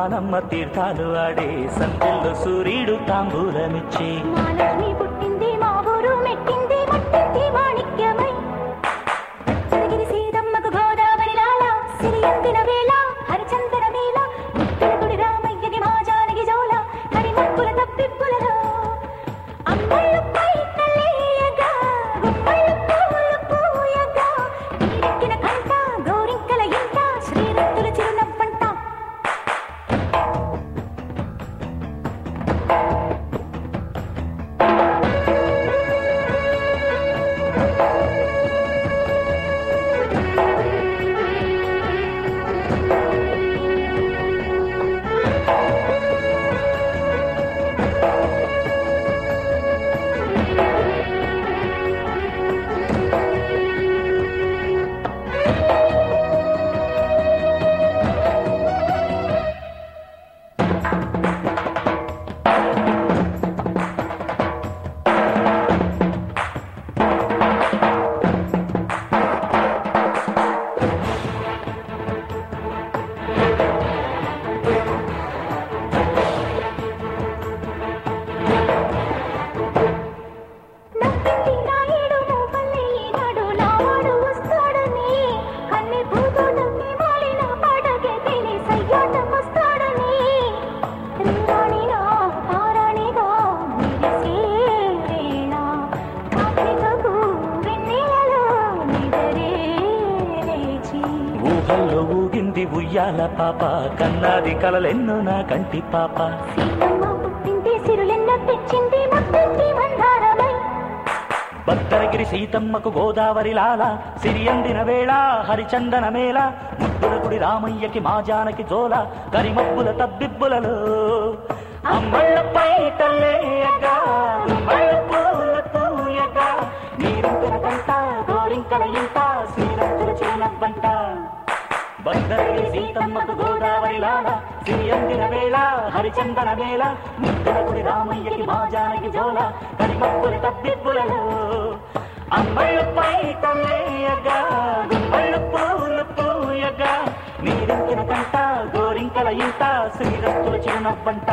వానమ్మ తీర్థాలు ఆడే సంతెల్లో సూర్యుడు తాంబూలమిచ్చే మహాలక్ష్మి పుట్టింది మా ఊరు మెట్టింది మట్టింది మాణిక్యమై చదిగిరి సీతమ్మకు గోదావరి లాల సిరియందిన వేళ హరిచందన వేళ ముత్తలకుడి రామయ్యకి మా జానకి జోల కరిమప్పుల తప్పిప్పులలో అమ్మళ్ళు పై తల్లేయగా గుమ్మళ్ళు పూలు పూయగా నీరెక్కిన కంట గోరింకల ఇంట శ్రీరత్తుల చిరునవ్వంట నవ్వింది నాయుడు మోపల్లి ఈనాడు నావాడు వస్తాడని కన్నె పూతోటమ్మి మాలిన పాటకే తిని సయ్యాటం వస్తాడని రీరాణిగా పారాణిగా మెరిసే వేళ కార్తీకకు వెన్నెలలో నిదరే లేచి ఊహల్లో ఊగింది ఉయ్యాల పాప కన్నాది కలలెన్నో నా కంటి పాప సీతమ్మ పుట్టింది సిరులెన్న తెచ్చింది ముట్టింది మందారమై భద్రగిరి సీతమ్మకు గోదావరి లాల సిరియందిన వేళ హరిచందన మేళ ముద్దుల గుడి రామయ్యకి మా జానకి జోల కరిమబ్బుల తబ్బిబ్బులలో అమ్మళ్ళపై తల్లేయగా గుమ్మళ్ళ పూల పూయగా నీరింకల కంట గోరింకల ఇంట శ్రీరంతుల చిరునవ్వంట భద్రగిరి సీతమ్మకు గోదావరి లాల సిరియందిన వేళ హరిచందన మేళ ముద్దుల గుడి రామయ్యకి మా జానకి జోల కరిమబ్బుల తబ్బిబ్బులలో అమ్మళ్ళపై తల్లేయగా గుమ్మళ్ళ పూలు పూయగా నీరింకిన కంట గోరింకల ఇంట శ్రీరస్తుల చిరునవ్వంట